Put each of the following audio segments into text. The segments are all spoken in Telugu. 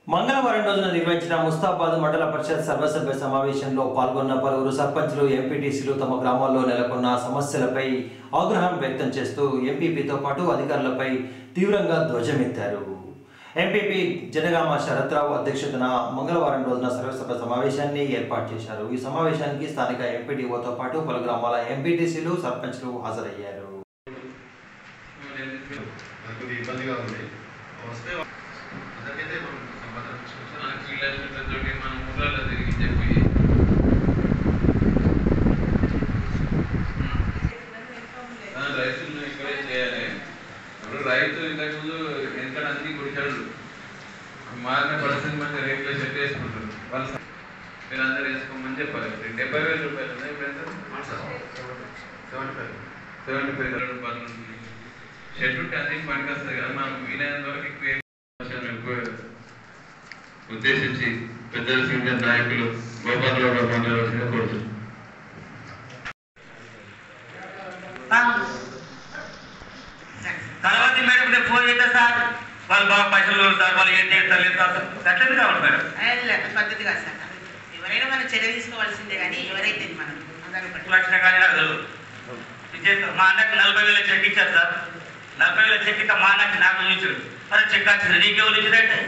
మంగళవారం రోజున నిర్వహించిన ముస్తాబాద్ మండల పరిషత్ సర్వసభ్య సమావేశంలో పాల్గొన్న పలువురు సర్పంచ్లు ఎంపీటీసీలు తమ గ్రామాల్లో నెలకొన్న సమస్యలపై ఆగ్రహం వ్యక్తం చేస్తూ ఎంపీపీతో పాటు అధికారులపై తీవ్రంగా ధ్వజమెత్తారు ఎంపీపీ జనగామ శరత్రావు అధ్యక్షతన మంగళవారం రోజున సర్వసభ సమావేశాన్ని ఏర్పాటు చేశారు ఈ సమావేశానికి స్థానిక ఎంపీడీఓతో పాటు పలు గ్రామాల ఎంపీటీసీలు సర్పంచ్లు హాజరయ్యారు నాకు కొద్దిగా ఇబ్బందిగా ఉంది వస్తే అందరికైతే మనం సమాధానం ఇచ్చుకోవచ్చు. మనకి వీళ్ళతోటి మనం ఊళ్ళలో తిరిగి చెప్పి ఆ, రైతులను ఎంకరేజ్ చేయాలి ఇప్పుడు రైతు ఇంతకుముందు వెనకడ అన్ని గుడిచాడు మారిన పరిస్థితి మంచి రేట్లో సెట్ వేసుకుంటారు వాళ్ళు మీరు అందరూ వేసుకోమని చెప్పాలి డెబ్బై వేల రూపాయలు ఉన్నాయి ఇప్పుడు ఎంత అవును sir. Seventy five. Seventy five వేల రూపాయలు ఉంటుంది షెడ్ ఉంటే అన్ని పనికి వస్తుంది కదా మనం వీలైనంత వరకు ఎక్కువ అవకాశాలను ఎక్కువ ఉద్దేశించి పెద్దల సీనియర్ నాయకులు గోపాలరావు మాట్లాడవలసిందిగా కోరుతున్నాను తర్వాత మేడం నేను ఫోన్ చేస్తా సార్ వాళ్ళు బాగా పైసలు సార్ వాళ్ళు ఏం చేస్తారు లేదు సార్ అట్లనే కావాలి మేడం అదే పద్ధతి కాదు సార్ ఎవరైనా మనం చర్య తీసుకోవాల్సిందే కానీ ఎవరైతే మనం అందరూ ఎక్కువ లక్షణ కానీ నాకు తెలియదు ఇది చేస్తాం. మా అన్నకి నలభై వేల చెక్ ఇచ్చారు సార్ నలభై వేల చెక్ ఇస్తే మా అన్నకి నాకు చూపించాడు అరే చెక్ వచ్చింది నీకెవరు ఇచ్చినట్టే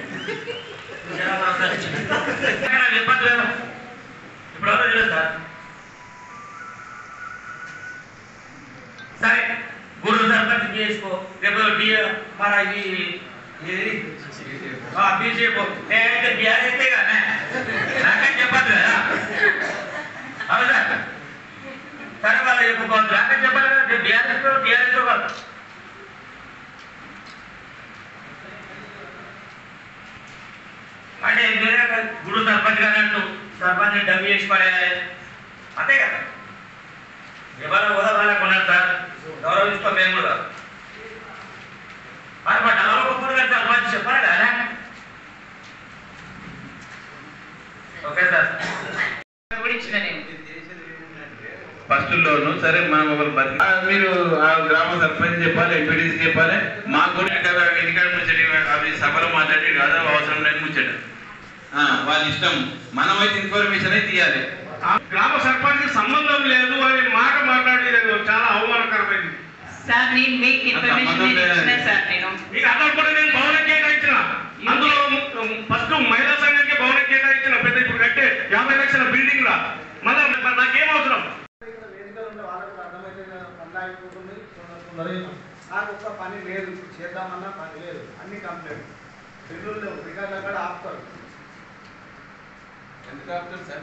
నాకు చెప్పండి లేదు ఇప్పుడు ఎవరో తెలియదు సార్ సరే గురు సర్పంచ్ చేసుకో రేపు డి మన ఇది ఇది బీజేపీ నేనైతే బీఆర్ఎస్ కానీ నాకేం చెప్పదు కదా అవును సార్ సరే వాళ్ళు చెప్పుకోవచ్చు నాకేం చెప్పాలి కదా బీఆర్ఎస్ బీఆర్ఎస్ కాదు అంటే మీరే గుడు సర్పంచ్ గారు అంటూ సర్పంచ్ డబ్బు చేసి పడేయాలి అంతే కదా ఎవరు హోదా వాళ్ళకు ఉన్నారు సార్ గౌరవిస్తాం మేము కూడా మరి మా డెవలప్ గారు సర్పంచ్ చెప్పాలి కదా ఓకే సార్ కూడా ఇచ్చిన నేను ఫస్ట్ లోను సరే మనం ఒకరు బతికి ఆ, మీరు ఆ గ్రామ సర్పంచ్ చెప్పాలి ఎంపీటీసీ చెప్పాలి మాకు కూడా కదా ఎన్నికల ముచ్చటి అవి సభలో మాట్లాడి కాదు అవసరం లేని ముచ్చట ఆ, వాళ్ళ ఇష్టం మనమైతే ఇన్ఫర్మేషన్ అయితే తీయాలి ఆ గ్రామ సర్పంచ్ సంబంధం లేదు అనే మాట మాట్లాడేది చాలా అవమానకరమైంది సార్ నేను మీకు ఇన్ఫర్మేషన్ ఇచ్చిన సార్ నేను మీకు అక్కడ కూడా నేను భవనం కేటాయించిన అందులో ఫస్ట్ మహిళా సంఘానికి భవనం కేటాయించిన పెద్ద ఇప్పుడు కట్టే యాభై లక్షల బిల్డింగ్ లా మళ్ళా మరి నాకేం అవసరం నాకు ఒక్క పని లేదు ఇప్పుడు చేద్దామన్నా పని లేదు అన్ని కంప్లైంట్ బిల్లులు లేవు రికార్డులు కూడా ఆపుతారు ఎందుకు ఆపుతారు సార్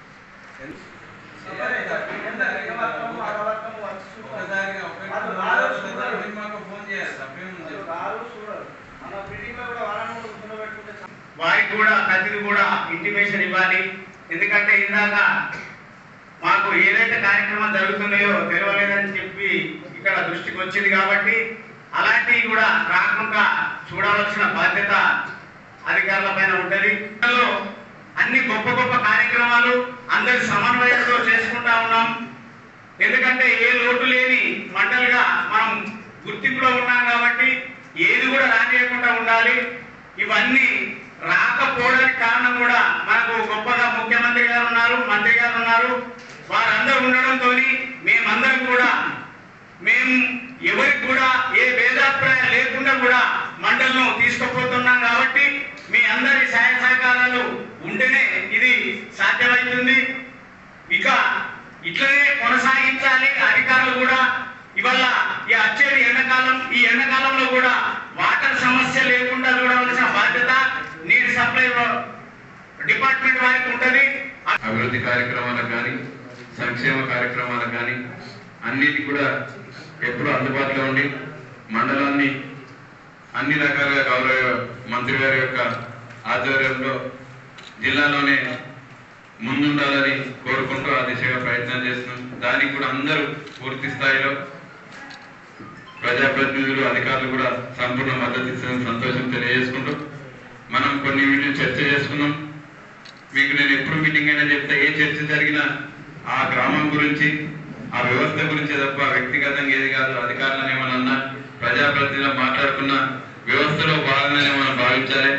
సరే, ఎంత ఎగవర్తము, అగవర్తము వచ్చి చూస్తారు. వాళ్ళు రారు, చూడరు. ఫోన్ చేయాలి తప్పేముంది వాళ్ళు రారు, చూడరు. మన బిల్డింగ్ లో కూడా వాళ్ళని కూడా కూర్చోబెట్టుకుంటే చాలా వారికి కూడా ప్రతిది కూడా ఇంటిమేషన్ ఇవ్వాలి ఎందుకంటే ఇందాక మాకు ఏదైతే కార్యక్రమాలు జరుగుతున్నాయో తెలియలేదని చెప్పి ఇక్కడ దృష్టికి వచ్చింది కాబట్టి అలాంటివి కూడా రాకుండా చూడవలసిన బాధ్యత అధికారుల పైన ఉంటది ఇందులో అన్ని గొప్ప గొప్ప కార్యక్రమాలు అందరి సమన్వయంతో చేసుకుంటా ఉన్నాం ఎందుకంటే ఏ లోటు లేని మండలిగా మనం గుర్తింపులో ఉన్నాం కాబట్టి ఏది కూడా రానియకుండా ఉండాలి ఇవన్నీ రాకపోవడానికి కారణం కూడా మనకు గొప్పగా ముఖ్యమంత్రి గారు ఉన్నారు మంత్రి గారు ఉన్నారు వారందరూ ఉండడంతో మేమందరం కూడా మేము ఎవరికి కూడా ఏ భేదాభిప్రాయం లేకుండా కూడా మండలను తీసుకుపోతున్నాం కాబట్టి మీ అందరి సహాయ సహకారాలు ఉంటేనే ఇది సాధ్యమవుతుంది ఇక ఇట్లనే కొనసాగించాలి అధికారులు కూడా ఇవాళ ఈ వచ్చేది ఎండాకాలం ఈ ఎండాకాలంలో కూడా వాటర్ సమస్య లేకుండా చూడవలసిన బాధ్యత నీటి సప్లై డిపార్ట్మెంట్ వారికి ఉంటది అభివృద్ధి కార్యక్రమాలకు కానీ సంక్షేమ కార్యక్రమాలకు కానీ అన్నిటి కూడా ఎప్పుడు అందుబాటులో ఉండి మండలాన్ని అన్ని రకాలుగా గౌరవ మంత్రి గారి యొక్క ఆధ్వర్యంలో జిల్లాలోనే ముందుండాలని కోరుకుంటూ ఆ దిశగా ప్రయత్నం చేస్తున్నాం దానికి కూడా అందరూ పూర్తి స్థాయిలో ప్రజాప్రతినిధులు అధికారులు కూడా సంపూర్ణ మద్దతు ఇస్తున్న సంతోషం తెలియజేసుకుంటూ మనం కొన్ని వీటిని చర్చ చేసుకున్నాం మీకు నేను ఎప్పుడు మీటింగ్ అయినా చెప్తే ఏ చర్చ జరిగినా ఆ గ్రామం గురించి ఆ వ్యవస్థ గురించి తప్ప వ్యక్తిగతంగా ఏది కాదు అధికారులను ఏమన్నా అన్నా ప్రజాప్రతినిధులు మాట్లాడుకున్న వ్యవస్థలో భాగంగానే మనం భావించాలి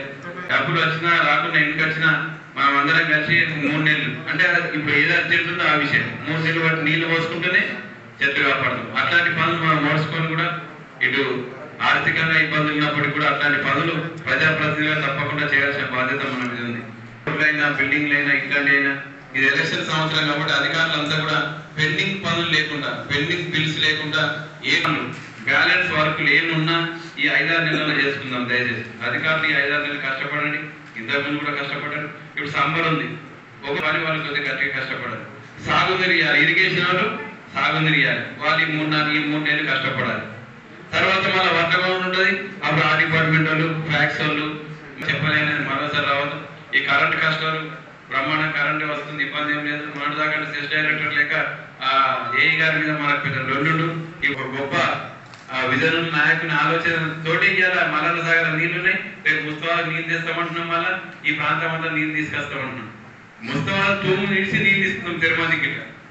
డబ్బులు వచ్చినా రాకుండా ఇంటికి వచ్చినా మనం అందరం కలిసి మూడు నెలలు అంటే అది ఇప్పుడు ఏదో అర్జెంట్ ఉందో ఆ విషయం మూడు నెలలు బట్టి నీళ్లు పోసుకుంటేనే చెట్లు కాపాడతాం అట్లాంటి పనులు మనం మోసుకొని కూడా ఇటు ఆర్థికంగా ఇబ్బందులు ఉన్నప్పటికీ కూడా అట్లాంటి పనులు ప్రజాప్రతినిధిగా తప్పకుండా చేయాల్సిన బాధ్యత మన మీద ఉంది రోడ్లైనా బిల్డింగ్లైనా ఇళ్ళైనా ఇది ఎలక్షన్ సంవత్సరం కాబట్టి అధికారులంతా కూడా పెండింగ్ పనులు లేకుండా పెండింగ్ బిల్స్ లేకుండా ఏ పనులు బ్యాలెన్స్ వర్క్లు ఏమున్నా ఈ ఐదారు నెలల్లో చేసుకుందాం దయచేసి అధికారులు ఈ ఐదారు నెలలు కష్టపడండి ఇంతకు ముందు కూడా కష్టపడ్డారు ఇప్పుడు సమ్మర్ ఉంది ఒక పని వాళ్ళు కొద్దిగా గట్టిగా కష్టపడాలి సాగునీరు ఇవ్వాలి ఇరిగేషన్ వాళ్ళు సాగునీరు ఇవ్వాలి వాళ్ళు ఈ మూడు నాలుగు ఈ మూడు నెలలు కష్టపడాలి తర్వాత మళ్ళీ వర్తమానం ఉంటుంది అప్పుడు ఆ డిపార్ట్మెంట్ వాళ్ళు ఫ్యాక్స్ వాళ్ళు చెప్పలేని మరోసారి రావద్దు ఈ కరెంట్ కష్టాలు బ్రహ్మాండం కరెంట్ వస్తుంది ఇబ్బంది ఏం లేదు మన దాకా సెస్ డైరెక్టర్ లేక ఆ ఏఈ గారి మీద మనకు పెద్ద లొల్లుండు ఈ ఒక గొప్ప ఆ విజన్ నాయకుని ఆలోచన తోటి ఇవాళ మల్లన్న సాగర్ నీళ్లు ఉన్నాయి రేపు ముస్తవా నీళ్ళు తెస్తామంటున్నాం మళ్ళా ఈ ప్రాంతం అంతా నీళ్ళు తీసుకొస్తామంటున్నాం ముస్తవా తూము నిడిచి నీళ్ళు ఇస్తున్నాం తిరుమలకి